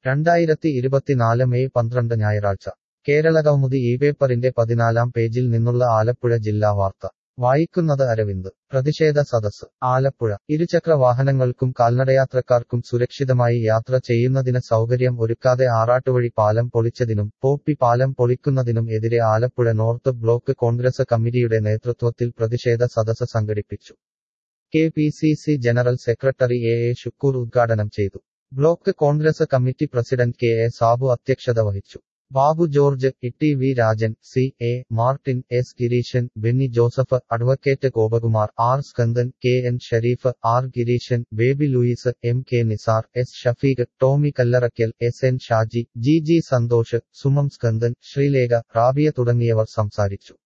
രണ്ടായിരത്തി ഇരുപത്തിനാല് മെയ് പന്ത്രണ്ട് ഞായറാഴ്ച കേരളകൗമുദി ഈ പേപ്പറിന്റെ പതിനാലാം പേജിൽ നിന്നുള്ള ആലപ്പുഴ ജില്ലാ വാർത്ത വായിക്കുന്നത് അരവിന്ദ് പ്രതിഷേധ സദസ് ആലപ്പുഴ ഇരുചക്ര വാഹനങ്ങൾക്കും കാൽനടയാത്രക്കാർക്കും സുരക്ഷിതമായി യാത്ര ചെയ്യുന്നതിന് സൗകര്യം ഒരുക്കാതെ ആറാട്ടുവഴി പാലം പൊളിച്ചതിനും പോപ്പി പാലം പൊളിക്കുന്നതിനും എതിരെ ആലപ്പുഴ നോർത്ത് ബ്ലോക്ക് കോൺഗ്രസ് കമ്മിറ്റിയുടെ നേതൃത്വത്തിൽ പ്രതിഷേധ സദസ് സംഘടിപ്പിച്ചു K P C C general secretary A A Shukkur ഉദ്ഘാടനം ചെയ്തു block Congress committee president K A Sabu അധ്യക്ഷത വഹിച്ചു Babu George E V Rajan C A Martin S Gireeshan Benny Joseph advocate Gopakumar R Skandan K N Shareef R Gireeshan Baby Louis M K Nisar S Shafeeq Tomy Kallarakkal S N Shaji G G Santhosh Sumam Skandan Sreelekha Rabiya തുടങ്ങിയവർ സംസാരിച്ചു